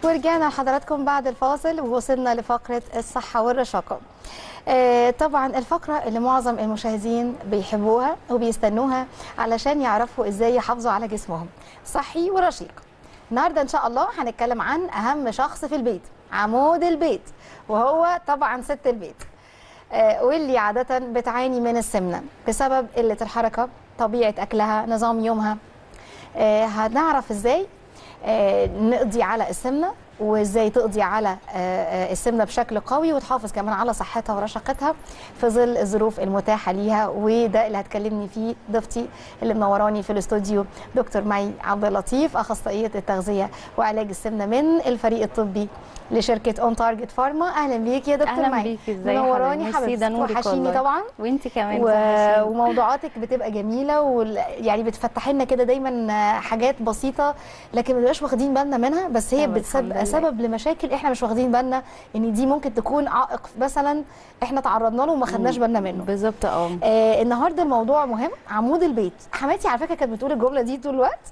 ورجعنا لحضراتكم بعد الفاصل ووصلنا لفقرة الصحة والرشاقة آه، طبعا الفقرة اللي معظم المشاهدين بيحبوها وبيستنوها علشان يعرفوا ازاي يحافظوا على جسمهم صحي ورشيق النهاردة ان شاء الله هنتكلم عن اهم شخص في البيت عمود البيت وهو طبعا ست البيت آه، واللي عادة بتعاني من السمنة بسبب قلة الحركة طبيعة أكلها نظام يومها آه، هنعرف ازاي آه، نقضي على السمنه وازاي تقضي على آه، آه، السمنه بشكل قوي وتحافظ كمان على صحتها ورشاقتها في ظل الظروف المتاحه ليها وده اللي هتكلمني فيه ضيفتي اللي منوراني في الاستوديو دكتور مي عبد اللطيف اخصائيه التغذيه وعلاج السمنه من الفريق الطبي لشركه اون تارجت فارما اهلا بيك يا دكتور اهلا مي بيكي ازاي منوراني ميرسي، حبيبتي ده نورك وحشيني والله. طبعا وانت كمان و... وحشيني. وموضوعاتك بتبقى جميله وال... يعني بتفتحي لنا كده دايما حاجات بسيطه لكن ما بنبقاش واخدين بالنا منها بس هي طب بتسبب الحمد لله. سبب لمشاكل احنا مش واخدين بالنا ان دي ممكن تكون عائق مثلا احنا تعرضنا له وما خدناش بالنا منه بالظبط اه آه النهارده الموضوع مهم عمود البيت حماتي على فكره كانت بتقول الجمله دي طول الوقت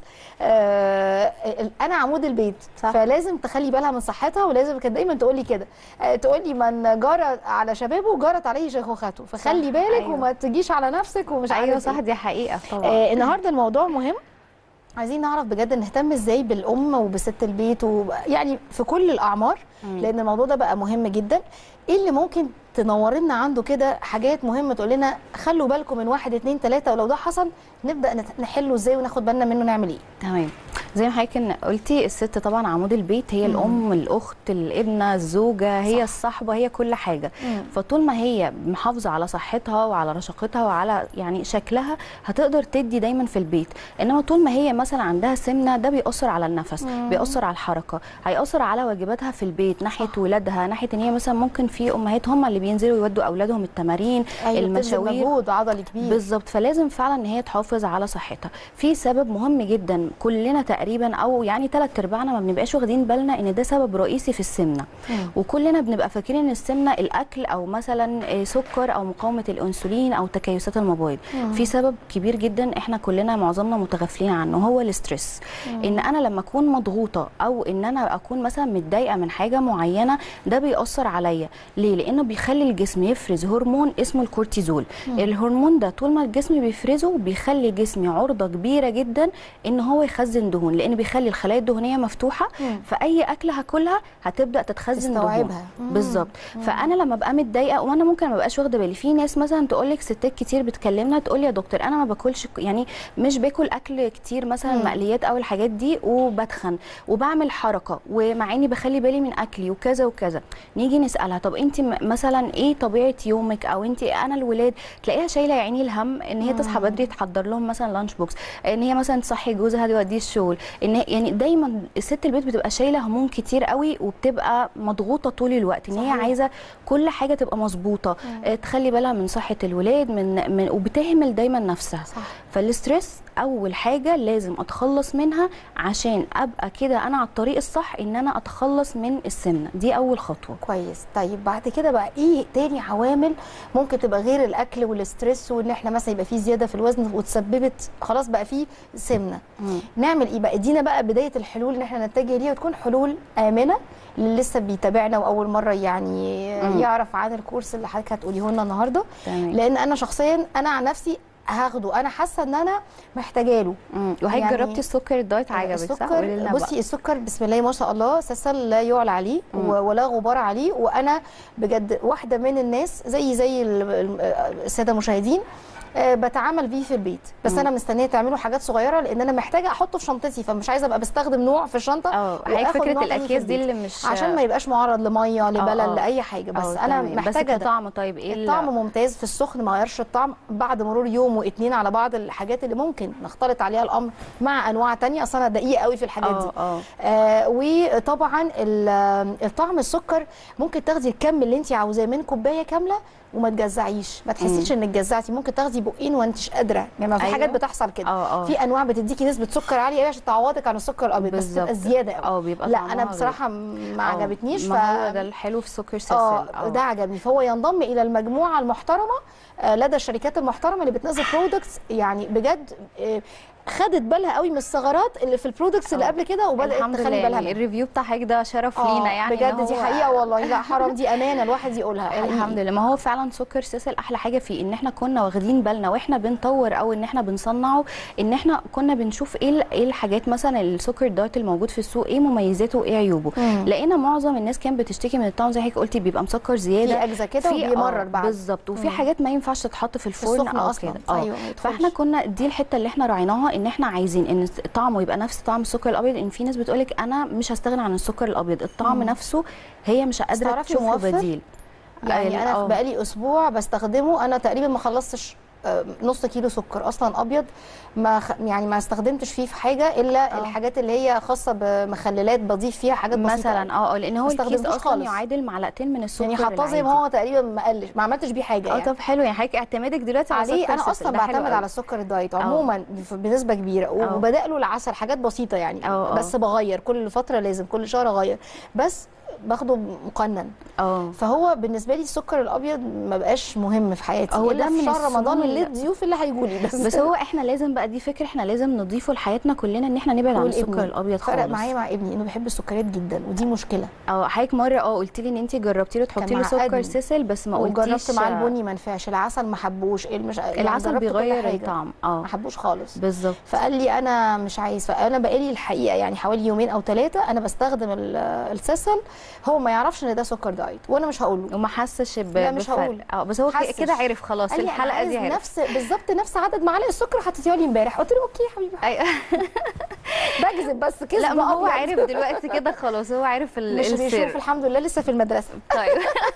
آه ال- انا عمود البيت صح. فلازم تخلي بالها من صحتها ولازم كانت دايما تقول لي كده آه تقول لي من جرى على شبابه جرت عليه شيخوخته فخلي صح، بالك أيوة. وما تجيش على نفسك ومش ايوه عارف صح إيه. دي حقيقه طبعا آه النهارده الموضوع مهم عايزين نعرف بجد نهتم ازاي بالام وبست البيت ويعني في كل الاعمار مم. لان الموضوع ده بقى مهم جدا ايه اللي ممكن تنور لنا عنده كده حاجات مهمه تقول لنا خلوا بالكم من واحد اتنين تلاته ولو ده حصل نبدا نت- نحله ازاي وناخد بالنا منه نعمل ايه تمام زي ما حضرتك إن قلتي الست طبعا عمود البيت هي مم. الام الاخت الابنه الزوجه هي صح. الصحبه هي كل حاجه فطول ما هي محافظه على صحتها وعلى رشاقتها وعلى يعني شكلها هتقدر تدي دايما في البيت انما طول ما هي مثلا عندها سمنه ده بيأثر على النفس مم. بيأثر على الحركه هيأثر على واجباتها في البيت ناحيه ولادها ناحيه ان هي مثلا ممكن في امهات هم اللي بينزلوا يودوا اولادهم التمارين أيوة بتبذل المشاوير مجهود عضلي كبير بالظبط فلازم فعلا ان هي تحافظ على صحتها في سبب مهم جدا كلنا تقريبا او يعني ثلاث ارباعنا ما بنبقاش واخدين بالنا ان ده سبب رئيسي في السمنه مم. وكلنا بنبقى فاكرين ان السمنه الاكل او مثلا آه، سكر او مقاومه الانسولين او تكيسات المبايض مم. في سبب كبير جدا احنا كلنا معظمنا متغافلين عنه هو الاسترس ان انا لما اكون مضغوطه او ان انا اكون مثلا متضايقه من حاجه معينه ده بيأثر عليا ليه لانه بيخلي الجسم يفرز هرمون اسمه الكورتيزول الهرمون ده طول ما الجسم بيفرزه بيخلي جسمي عرضه كبيره جدا ان هو يخزن دهون لان بيخلي الخلايا الدهنيه مفتوحه مم. فاي اكل هاكلها هتبدا تتخزن دهون تستوعبها. مم. بالظبط فانا لما ابقى متضايقه وانا ممكن ما ابقاش واخده بالي في ناس مثلا تقول لك ستات كتير بتكلمنا تقول لي يا دكتور انا ما باكلش ك- يعني مش باكل اكل كتير مثلا مم. مقليات او الحاجات دي وبتخن وبعمل حركه ومع اني بخلي بالي من اكلي وكذا وكذا نيجي نسالها طب انت م- مثلا ايه طبيعه يومك او انت انا الولاد تلاقيها شايله يا عيني الهم ان هي تصحى بدري تحضر لهم مثلا لانش بوكس ان هي مثلا تصحي جوزها توديه الشغل ان هي- يعني دايما ست البيت بتبقى شايله هموم كتير قوي وبتبقى مضغوطه طول الوقت ان هي صحيح. عايزه كل حاجه تبقى مظبوطه آه، تخلي بالها من صحه الولاد من, من وبتهمل دايما نفسها صح فالاسترس اول حاجه لازم اتخلص منها عشان ابقى كده انا على الطريق الصح ان انا اتخلص من السمنه دي اول خطوه كويس طيب بعد كده بقى ايه تاني عوامل ممكن تبقى غير الاكل والستريس وان احنا مثلا يبقى في زياده في الوزن وتسببت خلاص بقى في سمنه نعمل ايه بقى ادينا بقى بدايه الحلول ان احنا نتجه ليها وتكون حلول امنه اللي لسه بيتابعنا واول مره يعني مم. يعرف عن الكورس اللي حضرتك هتقوليه لنا النهارده تمام لان انا شخصيا انا عن نفسي هاخده انا حاسه ان انا محتاجه له مم. وهي يعني جربتي السكر الدايت عجبك صح السكر قولي لنا بصي بقى. السكر بسم الله ما شاء الله اساسا لا يعلى عليه مم. و- ولا غبار عليه وانا بجد واحده من الناس زي زي ال- ال- الساده المشاهدين آه، بتعامل بيه في البيت بس مم. انا مستنيه تعملوا حاجات صغيره لان انا محتاجه احطه في شنطتي فمش عايزه ابقى بستخدم نوع في الشنطه اه هي وآخد فكره نوع تاني في الاكياس دي البيت. اللي مش عشان ما يبقاش معرض لميه لبلل آه. لاي حاجه بس آه، انا تمام. محتاجه بس ده. كطعم طيب ايه ال- الطعم ممتاز في السخن ما غيرش الطعم بعد مرور يوم واتنين على بعض الحاجات اللي ممكن نختلط عليها الامر مع انواع تانية اصلا انا دقيقه قوي في الحاجات دي اه اه آه وطبعا ال- الطعم السكر ممكن تاخدي الكم اللي انت عاوزاه من كوبايه كامله وما تجزعيش ما تحسيش انك جزعتي ممكن تاخدي بقين وانت مش قادره يعني ما في أيوة. حاجات بتحصل كده اه اه في انواع بتديكي نسبه سكر عاليه قوي عشان تعوضك عن السكر الابيض بس بالظبط. تبقى زياده قوي اه بيبقى لا طعمها انا غير. بصراحه ما آه، عجبتنيش ما هو ده الحلو في سكر سيسل اه ده عجبني فهو ينضم الى المجموعه المحترمه آه، لدى الشركات المحترمه اللي بتنزل برودكتس يعني بجد آه، خدت بالها قوي من الثغرات اللي في البرودكتس اللي آه. قبل كده وبدات الحمد تخلي لله بالها يعني منها الريفيو بتاع حضرتك ده شرف آه، لينا يعني إن بجد دي هو- حقيقه والله لا حرام دي امانه الواحد يقولها حقيقي. الحمد لله ما هو فعلا سكر سيسل احلى حاجه فيه ان احنا كنا واخدين بالنا واحنا بنطور او ان احنا بنصنعه ان احنا كنا بنشوف ايه ال- ايه الحاجات مثلا السكر دايت الموجود في السوق ايه مميزاته وايه عيوبه مم. لقينا معظم الناس كانت بتشتكي من الطعم زي حضرتك قلتي بيبقى مسكر في زياده اجزاء كده في- وبيمرر آه، بعد بالظبط وفي مم. حاجات ما ينفعش تتحط في الفرن السخن او أصلاً. كده اه أيوة، ما يدخلش. فاحنا كنا دي الحته اللي احنا راعيناها ان احنا عايزين ان طعمه يبقى نفس طعم السكر الابيض ان في ناس بتقولك انا مش هستغنى عن السكر الابيض الطعم مم. نفسه هي مش قادره تعرفي تشوف له موفر؟ بديل يعني انا آه. بقالي اسبوع بستخدمه انا تقريبا ما خلصتش آه، نص كيلو سكر اصلا ابيض ما خ... يعني ما استخدمتش فيه في حاجه الا آه. الحاجات اللي هي خاصه بمخللات بضيف فيها حاجات بسيطه مثلا اه اه لان هو ما الكيس استخدمتوش اصلا خالص. يعادل معلقتين من السكر يعني حطاه زي ما العادي. هو تقريبا ما قلش ما عملتش بيه حاجه اه يعني. طب حلو يعني حضرتك اعتمادك دلوقتي على عليه سكر انا سيسل، اصلا ده حلو بعتمد قوي. على السكر الدايت أه. عموما ف- بنسبه كبيره أه. وبدا له العسل حاجات بسيطه يعني أه، أه. بس بغير كل فتره لازم كل شهر اغير بس باخده مقنن اه فهو بالنسبه لي السكر الابيض ما بقاش مهم في حياتي هو الا ده في من شهر رمضان السموم اللي اللي- الضيوف اللي هيجوا لي بس بس هو احنا لازم بقى دي فكره احنا لازم نضيفه لحياتنا كلنا ان احنا نبعد عن والابن. السكر الابيض فرق خالص معايا مع ابني انه بيحب السكريات جدا ودي مشكله اه حضرتك مره اه قلت لي ان انت جربتي له تحطي له معقدني. سكر سيسل بس ما قلتيش وجربت معاه البني ما نفعش العسل ما حبوش إيه المش... يعني العسل جربت كل بيغير حاجة. الطعم اه ما حبوش خالص بالظبط فقال لي انا مش عايز فانا بقالي الحقيقه يعني حوالي يومين او ثلاثه انا بستخدم ال- السيسل هو ما يعرفش ان ده سكر دايت وانا مش هقول له وما حسش ب... لا، مش بفرق. هقول. اه بس هو ك- حسش. كده عرف خلاص قال لي أنا الحلقه دي عايز عرف نفس بالظبط نفس عدد معالق السكر حطيتيها لي امبارح قلت له اوكي يا حبيبي أيوة. بكذب بس كذب لا ما هو أبيض. عارف دلوقتي كده خلاص هو عارف ال- مش بيشوف السر الحمد لله لسه في المدرسه طيب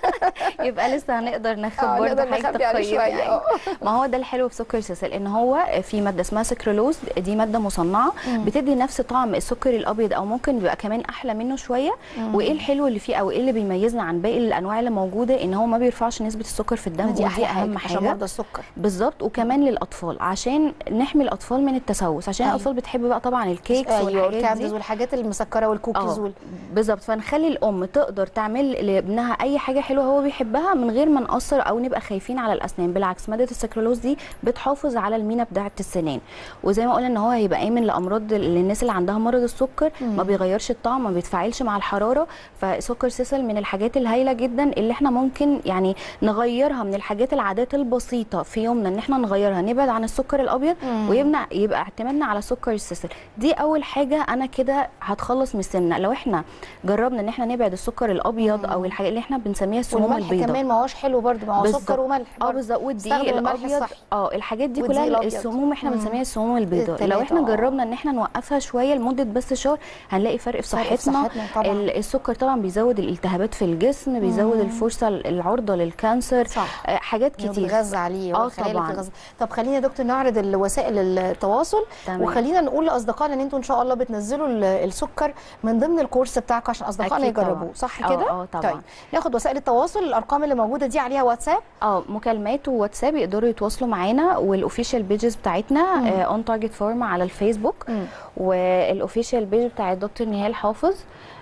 يبقى لسه هنقدر ناخد آه، برضه نقدر حاجه نخبي عليه تقييم شوية، يعني آه. ما هو ده الحلو في سكر سيسل ان هو في ماده اسمها سكرولوز دي ماده مصنعه مم. بتدي نفس طعم السكر الابيض او ممكن يبقى كمان احلى منه شويه مم. وايه الحلو اللي فيه او ايه اللي بيميزنا عن باقي الانواع اللي موجوده ان هو ما بيرفعش نسبه السكر في الدم دي ودي احلى اهم حاجه عشان حاجه مرضى السكر بالظبط وكمان للاطفال عشان نحمي الاطفال من التسوس عشان أيوة. الاطفال بتحب بقى طبعا الكيكس ايوه والحاجات والكانديز دي والحاجات المسكره والكوكيز اه وال... بالظبط فنخلي الام تقدر تعمل لابنها اي حاجه حلوه هو بيحبها من غير ما نقصر او نبقى خايفين على الاسنان بالعكس ماده السكرولوز دي بتحافظ على المينا بتاعه السنان وزي ما قلنا ان هو هيبقى امن لامراض للناس اللي عندها مرض السكر مم. ما بيغيرش الطعم ما بيتفاعلش مع الحراره فسكر سيسل من الحاجات الهايله جدا اللي احنا ممكن يعني نغيرها من الحاجات العادات البسيطه في يومنا ان احنا نغيرها نبعد عن السكر الابيض مم. ويمنع يبقى اعتمادنا على سكر السيسل دي اول حاجه انا كده هتخلص من السمنه لو احنا جربنا ان احنا نبعد السكر الابيض او الحاجات اللي احنا بنسميها السموم والملح البيضاء كمان ما هوش حلو برضه ما هو بالظبط. سكر وملح اه برضه. بالظبط والدقيق استخدم الملح الابيض الصح. اه الحاجات دي والدقيق كلها الأبيض. السموم احنا مم. بنسميها السموم البيضاء لو التلاتة، احنا اه. جربنا ان احنا نوقفها شويه لمده بس شهر هنلاقي فرق في فرق في صحتنا صحتنا طبعاً. ال- السكر طبعا بيزود الالتهابات في الجسم بيزود مم. الفرصه العرضه للكانسر صح آه، حاجات إنه كتير بيتغذى عليه اه والخلايا اللي طبعاً. بتتغذى طب خلينا يا دكتور نعرض الوسائل التواصل تمام. وخلينا نقول لاصدقائنا ان انتوا ان شاء الله بتنزلوا ال- السكر من ضمن الكورس بتاعكم عشان اصدقائنا أكيد طبعاً. يجربوه صح اه، كده اه، طبعاً. طيب ناخد وسائل التواصل الارقام اللي موجوده دي عليها واتساب اه مكالمات وواتساب يقدروا يتواصلوا معانا والاوفيشال بيجز بتاعتنا اون تارجت فورم على الفيسبوك مم. والاوفيشال بيج بتاع دكتور نهال حافظ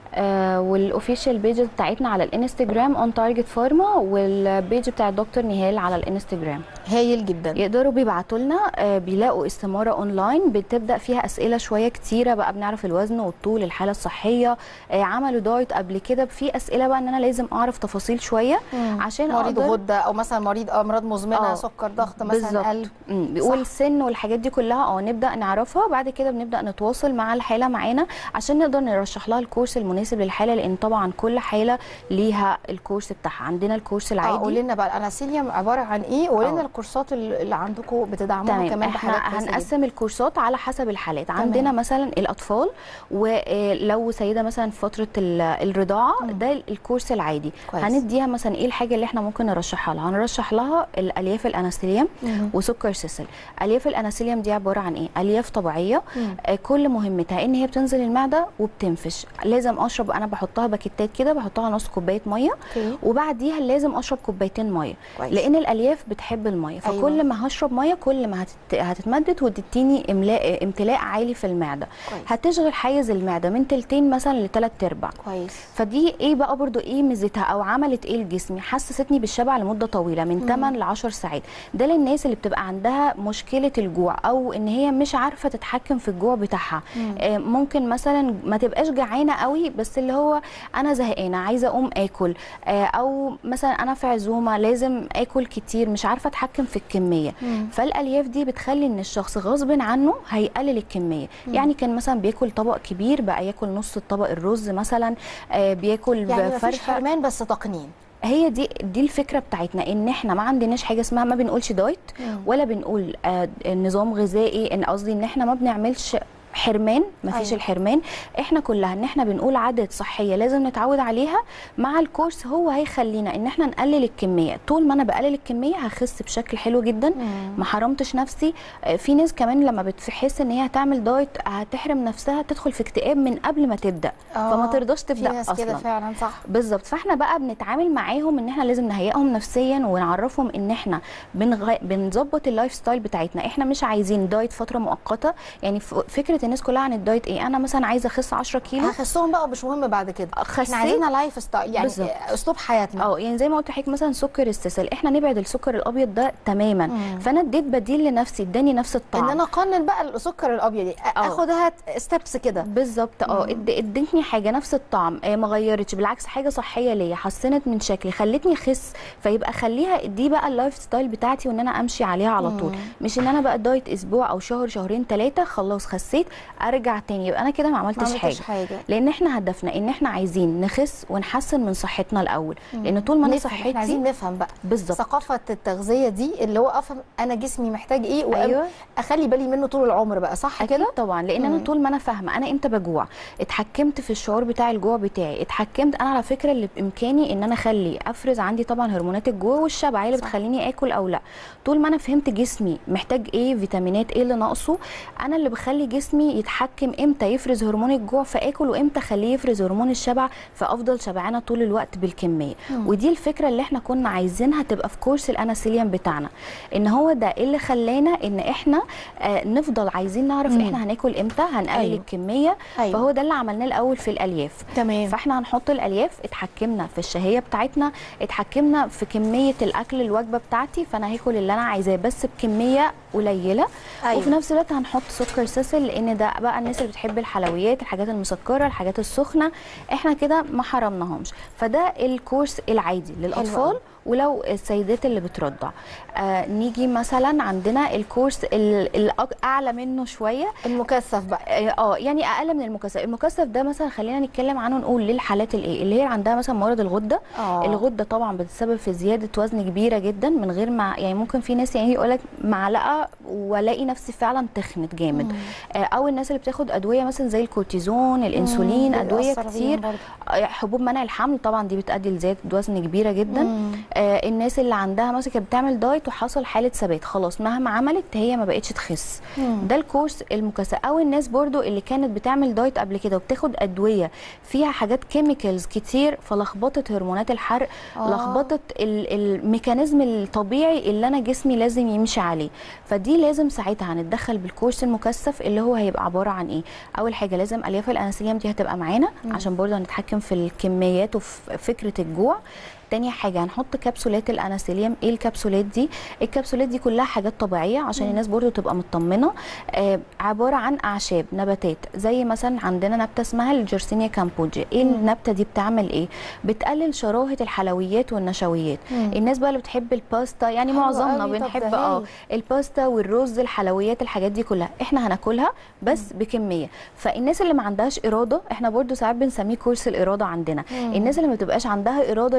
آه والاوفيشال بيج بتاعتنا على الانستجرام اون تارجت فارما والبيج بتاع دكتور نهال على الانستجرام هايل جدا يقدروا بيبعتوا لنا آه بيلاقوا استماره اونلاين بتبدا فيها اسئله شويه كتيره بقى بنعرف الوزن والطول الحاله الصحيه آه عملوا دايت قبل كده في اسئله بقى ان انا لازم اعرف تفاصيل شويه عشان مريض أقدر- غده او مثلا مريض امراض مزمنه آه، سكر ضغط مثلا بالظبط. قلب مم، بيقول صح. السن والحاجات دي كلها اه نبدا نعرفها بعد كده بنبدا نتواصل مع الحاله معانا عشان نقدر نرشح لها الكورس المناسب للحاله لان طبعا كل حاله ليها الكورس بتاعها عندنا الكورس اه العادي قولي لنا بقى الاناسيليوم عباره عن ايه وقولي لنا اه. الكورسات اللي اللي عندكم بتدعموها تمام كمان احنا بحاجات كويسة جدا. هنقسم الكورسات على حسب الحالات تمام. عندنا مثلا الاطفال ولو سيده مثلا في فتره ال- الرضاعه مم. ده الكورس العادي كويس. هنديها مثلا ايه الحاجه اللي احنا ممكن نرشحها لها هنرشح لها الالياف الاناسيليوم مم. وسكر سيسل الياف الاناسيليوم دي عباره عن ايه الياف طبيعيه مم. آه، كل مهمتها ان هي بتنزل المعده وبتنفش لازم اشرب اشرب انا بحطها باكيتات كده بحطها نص كوبايه ميه اوكي وبعديها لازم اشرب كوبايتين ميه كويس. لان الالياف بتحب الميه فكل أيوة. ما هشرب ميه كل ما هتت... هتتمدد وتديني املاء امتلاء عالي في المعده كويس. هتشغل حيز المعده من تلتين مثلا لثلاث ارباع كويس فدي ايه بقى برضو ايه ميزتها او عملت ايه لجسمي حسستني بالشبع لمده طويله من 8 ل 10 ساعات ده للناس اللي بتبقى عندها مشكله الجوع او ان هي مش عارفه تتحكم في الجوع بتاعها آه ممكن مثلا ما تبقاش جعانه قوي بس اللي هو انا زهقانه عايزه اقوم اكل آه او مثلا انا في عزومه لازم اكل كتير مش عارفه اتحكم في الكميه مم. فالالياف دي بتخلي ان الشخص غصب عنه هيقلل الكميه يعني كان مثلا بياكل طبق كبير بقى ياكل نص الطبق الرز مثلا آه بياكل يعني مفيش فرخه حرمان بس تقنين هي دي دي الفكره بتاعتنا ان احنا ما عندناش حاجه اسمها ما بنقولش دايت مم. ولا بنقول آه نظام غذائي ان قصدي ان احنا ما بنعملش حرمان ما فيش أيوة. أيوة. الحرمان احنا كلها ان احنا بنقول عادات صحيه لازم نتعود عليها مع الكورس هو هيخلينا ان احنا نقلل الكميه طول ما انا بقلل الكميه هخس بشكل حلو جدا مم. ما حرمتش نفسي آه، في ناس كمان لما بتحس ان هي هتعمل دايت هتحرم نفسها تدخل في اكتئاب من قبل ما تبدا فما آه، ترضاش في تبدا ناس اصلا كده فعلا صح بالظبط فاحنا بقى بنتعامل معاهم ان احنا لازم نهيئهم نفسيا ونعرفهم ان احنا بنغ... بنظبط اللايف ستايل بتاعتنا احنا مش عايزين دايت فتره مؤقته يعني ف... فكره الناس كلها عن الدايت ايه انا مثلا عايزه اخس 10 كيلو هخسهم بقى مش مهم بعد كده احنا خسيت عايزينها لايف ستايل يعني بالظبط. اسلوب حياتنا اه يعني زي ما قلت لحضرتك مثلا سكر السسل احنا نبعد السكر الابيض ده تماما مم. فانا اديت بديل لنفسي اداني نفس الطعم ان انا اقنن بقى السكر الابيض دي آه. اخدها ستيبس كده بالظبط اه اد- ادتني حاجه نفس الطعم آه ما غيرتش بالعكس حاجه صحيه ليا حسنت من شكلي خلتني اخس فيبقى خليها دي بقى اللايف ستايل بتاعتي وان انا امشي عليها على طول مم. مش ان انا بقى دايت اسبوع او شهر شهرين ثلاثه خلاص خسيت ارجع تاني يبقى انا كده ما ما عملتش حاجه عملتش حاجه لان احنا هدفنا ان احنا عايزين نخس ونحسن من صحتنا الاول لان طول ما انا نفهم، احنا صحتي عايزين نفهم بقى بالظبط ثقافه التغذيه دي اللي هو افهم انا جسمي محتاج ايه أيوة. واخلي اخلي بالي منه طول العمر بقى صح اكيد كده طبعا لان مم. انا طول ما انا فاهمه انا امتى بجوع اتحكمت في الشعور بتاع الجوع بتاعي اتحكمت انا على فكره اللي بامكاني ان انا اخلي افرز عندي طبعا هرمونات الجوع والشبع هي اللي صح. بتخليني اكل او لا طول ما انا فهمت جسمي محتاج ايه فيتامينات ايه اللي ناقصه انا اللي بخلي جسمي يتحكم امتى يفرز هرمون الجوع فاكل وامتى اخليه يفرز هرمون الشبع فافضل شبعانه طول الوقت بالكميه مم. ودي الفكره اللي احنا كنا عايزينها تبقى في كورس الاناسيليوم بتاعنا ان هو ده اللي خلانا ان احنا آه نفضل عايزين نعرف مم. احنا هناكل امتى هنقلل أيوة. أيوه. الكميه أيوة. فهو ده اللي عملناه الاول في الالياف تمام فاحنا هنحط الالياف اتحكمنا في الشهيه بتاعتنا اتحكمنا في كميه الاكل الوجبه بتاعتي فانا هاكل اللي انا عايزاه بس بكميه قليله أيوة. وفي نفس الوقت هنحط سكر سيسل لان ده بقى الناس اللي بتحب الحلويات الحاجات المسكره الحاجات السخنه احنا كده ما حرمناهمش فده الكورس العادي أوي. للاطفال ولو السيدات اللي بترضع آه نيجي مثلا عندنا الكورس الاعلى منه شويه المكثف بقى اه آه، يعني اقل من المكثف المكثف ده مثلا خلينا نتكلم عنه نقول للحالات الايه اللي هي عندها مثلا مرض الغده اه الغده طبعا بتسبب في زياده وزن كبيره جدا من غير ما يعني ممكن في ناس يعني يقول لك معلقه والاقي نفسي فعلا تخنت جامد مم. آه، او الناس اللي بتاخد ادويه مثلا زي الكورتيزون الانسولين مم، ادويه بيأثر بيهم كتير برضه. آه، حبوب منع الحمل طبعا دي بتؤدي لزياده وزن كبيره جدا مم. آه الناس اللي عندها مثلا كانت بتعمل دايت وحصل حاله ثبات خلاص مهما عملت هي ما بقتش تخس مم. ده الكورس المكثف او الناس برضو اللي كانت بتعمل دايت قبل كده وبتاخد ادويه فيها حاجات كيميكالز كتير فلخبطت هرمونات الحرق آه. لخبطت ال- الميكانيزم الطبيعي اللي انا جسمي لازم يمشي عليه فدي لازم ساعتها هنتدخل بالكورس المكثف اللي هو هيبقى عباره عن ايه اول حاجه لازم الياف الانسولين دي هتبقى معانا عشان برضو هنتحكم في الكميات وفي فكره الجوع تاني حاجة هنحط كبسولات الاناسيليوم ايه الكبسولات دي الكبسولات دي كلها حاجات طبيعية عشان الناس برضو تبقى مطمنة آه عبارة عن اعشاب نباتات زي مثلا عندنا نبتة اسمها الجرسينيا كامبوجيا ايه النبتة دي بتعمل ايه بتقلل شراهة الحلويات والنشويات مم. الناس بقى اللي بتحب الباستا يعني حلو معظمنا قوي، طب بنحب ده اه هايل. الباستا والرز الحلويات الحاجات دي كلها احنا هناكلها بس بكميه فالناس اللي ما عندهاش اراده احنا برضو ساعات بنسميه كورس الاراده عندنا مم. الناس اللي ما بتبقاش عندها اراده اللي هو لا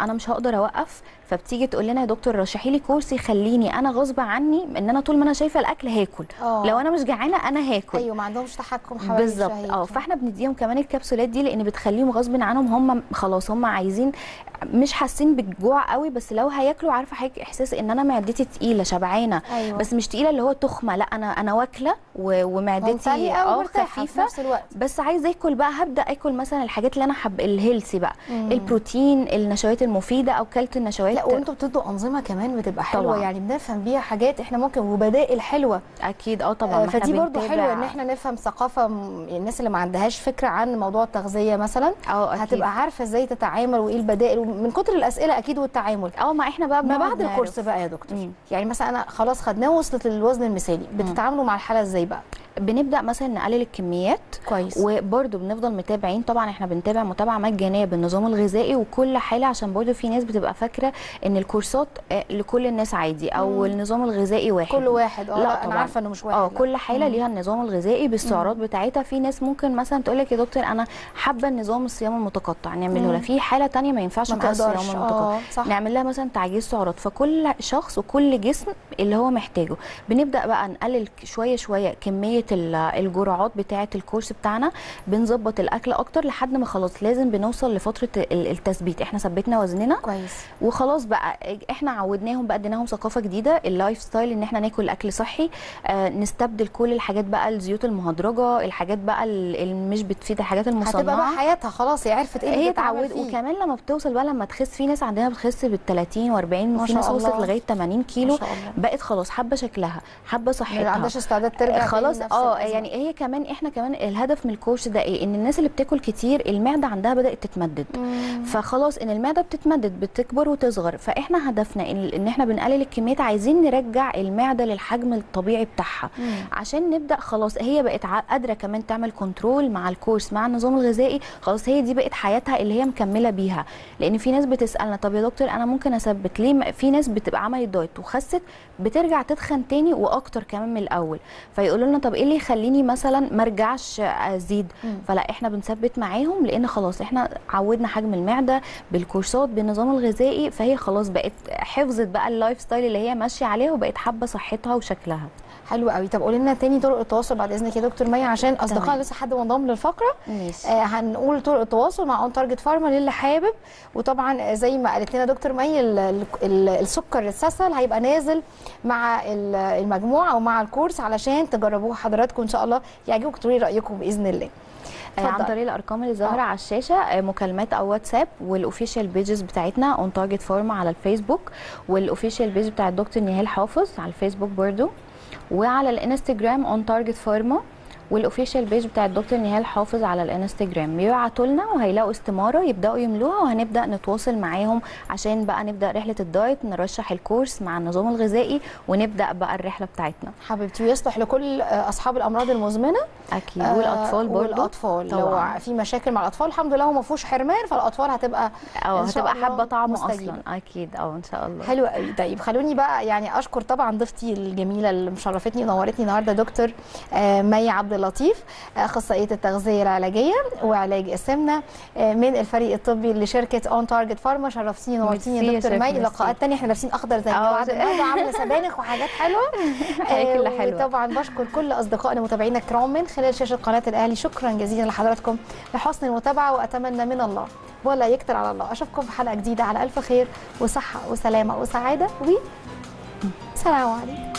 انا مش هقدر اوقف فبتيجي تقول لنا يا دكتور رشحي لي كورس يخليني انا غصب عني ان انا طول ما انا شايفه الاكل هاكل آه. لو انا مش جعانه انا هاكل ايوه ما عندهمش تحكم حوالين بالظبط الشهية. اه فاحنا بنديهم كمان الكبسولات دي لان بتخليهم غصب عنهم هم خلاص هم عايزين مش حاسين بالجوع قوي بس لو هياكلوا عارفه حضرتك احساس ان انا معدتي تقيله شبعانه أيوة. بس مش تقيله اللي هو تخمه لا انا انا واكله و- ومعدتي ممتلئة اه ومرتاحة في خفيفه نفس الوقت بس عايزه اكل بقى هبدا اكل مثلا الحاجات اللي انا حب الهيلثي بقى مم. البروتين النشويات المفيده او كلت النشويات لا وانتوا بتدوا انظمه كمان بتبقى حلوه طبعاً. يعني بنفهم بيها حاجات احنا ممكن وبدائل حلوه اكيد اه طبعا آه، ما احنا فدي برضو بنتابع- حلوه ان احنا نفهم ثقافه م- الناس اللي ما عندهاش فكره عن موضوع التغذيه مثلا اه أكيد. هتبقى عارفه ازاي تتعامل وايه البدائل من كتر الاسئله اكيد والتعامل اه ما احنا بقى ما بنقعد بعد نعرف. الكورس بقى يا دكتور مم. يعني مثلا انا خلاص خدناه وصلت للوزن المثالي بتتعاملوا مع الحاله ازاي بقى بنبدا مثلا نقلل الكميات كويس وبرده بنفضل متابعين طبعا احنا بنتابع متابعه مجانيه بالنظام الغذائي وكل حاله عشان برده في ناس بتبقى فاكره ان الكورسات آه، لكل الناس عادي او مم. النظام الغذائي واحد كل واحد اه لا لا انا طبعاً. عارفه انه مش واحد اه لا. كل حاله مم. ليها النظام الغذائي بالسعرات بتاعتها في ناس ممكن مثلا تقول لك يا دكتور انا حابه النظام الصيام المتقطع نعمله مم. لها في حاله تانية ما ينفعش ما معاها الصيام تقدرش المتقطع اه صح نعمل لها مثلا تعجيز سعرات فكل شخص وكل جسم اللي هو محتاجه بنبدا بقى نقلل شويه شويه كميه ال- الجرعات بتاعه الكورس بتاعنا بنظبط الاكل اكتر لحد ما خلاص لازم بنوصل لفتره ال- التثبيت احنا ثبتنا وزننا كويس وخلاص بقى احنا عودناهم بقى اديناهم ثقافه جديده اللايف ستايل ان احنا ناكل اكل صحي آه نستبدل كل الحاجات بقى الزيوت المهدرجه الحاجات بقى ال- اللي مش بتفيد الحاجات المصنعه هتبقى بقى حياتها خلاص هي عرفت ايه اللي هي بتتعامل اتعودت فيه وكمان لما بتوصل بقى لما تخس في ناس عندنا بتخس بال 30 و40 ما وفي شاء ناس وصلت الله. لغايه 80 ما كيلو شاء الله بقت خلاص حابه شكلها حابه ما صحتها عندهاش استعداد ترجع تاني خلاص لنفس اه الأزمة. يعني هي كمان احنا كمان الهدف من الكورس ده ايه ان الناس اللي بتاكل كتير المعده عندها بدات تتمدد مم. فخلاص ان المعده بتتمدد بتكبر وتصغر فاحنا هدفنا ان ان احنا بنقلل الكميات عايزين نرجع المعده للحجم الطبيعي بتاعها مم. عشان نبدا خلاص هي بقت ع- قادره كمان تعمل كنترول مع الكورس مع النظام الغذائي خلاص هي دي بقت حياتها اللي هي مكمله بيها لان في ناس بتسالنا طب يا دكتور انا ممكن اثبت ليه ما- في ناس بتبقى عملت دايت وخست بترجع تتخن تاني واكتر كمان من الاول فيقولوا لنا طب ايه اللي يخليني مثلا ما ارجعش ازيد مم. فلا احنا بنثبت معاهم لان خلاص احنا عودنا حجم المعده بالكورسات بالنظام الغذائي فهي خلاص بقت حفظت بقى اللايف ستايل اللي هي ماشيه عليه وبقت حابه صحتها وشكلها حلو قوي طب قولي لنا تاني طرق التواصل بعد اذنك يا دكتور مي عشان اصدقائنا تمام. لسه حد منضم للفقره ماشي آه هنقول طرق التواصل مع اون تارجت فارما للي حابب وطبعا زي ما قالت لنا دكتور مي ال- ال- ال- السكر السسل هيبقى نازل مع ال- المجموعه ومع الكورس علشان تجربوه حضراتكم ان شاء الله يعجبكم تقولي رايكم باذن الله آه، عن اتفضل. طريق الارقام اللي ظاهره آه. على الشاشه آه، مكالمات او واتساب والاوفيشال بيجز بتاعتنا اون تارجت فارما على الفيسبوك والاوفيشال بيج بتاع الدكتور نهال حافظ على الفيسبوك برضو وعلى الانستجرام اون تارجت فارما والاوفيشال بيج بتاع الدكتور نهال حافظ على الانستجرام بيبعتوا لنا وهيلاقوا استماره يبداوا يملوها وهنبدا نتواصل معاهم عشان بقى نبدا رحله الدايت نرشح الكورس مع النظام الغذائي ونبدا بقى الرحله بتاعتنا حبيبتي ويصلح لكل آه، اصحاب الامراض المزمنه اكيد آه، والاطفال برضو والاطفال طبعاً. لو في مشاكل مع الاطفال الحمد لله هو ما فيهوش حرمان فالاطفال هتبقى اه إن شاء هتبقى الله حابه طعمه مستجيبة. اصلا اكيد اه ان شاء الله حلو قوي طيب خلوني بقى يعني اشكر طبعا ضيفتي الجميله اللي مشرفتني ونورتني النهارده دكتور آه، مي عبد اللطيف اخصائيه التغذيه العلاجيه وعلاج السمنه آه، من الفريق الطبي لشركه اون تارجت فارما شرفتيني ونورتيني ميرسي يا يا دكتور شيخ، مي ميرسي. لقاءات تانية احنا لابسين اخضر زي اه، بعض النهارده عامله سبانخ وحاجات حلوه حاجة كلها حلوة. وطبعا بشكر كل اصدقائنا متابعينا الكرام من خلال شاشه قناه الاهلي شكرا جزيلا لحضراتكم لحسن المتابعه واتمنى من الله ولا يكتر على الله اشوفكم في حلقه جديده على الف خير وصحه وسلامه وسعاده و سلام عليكم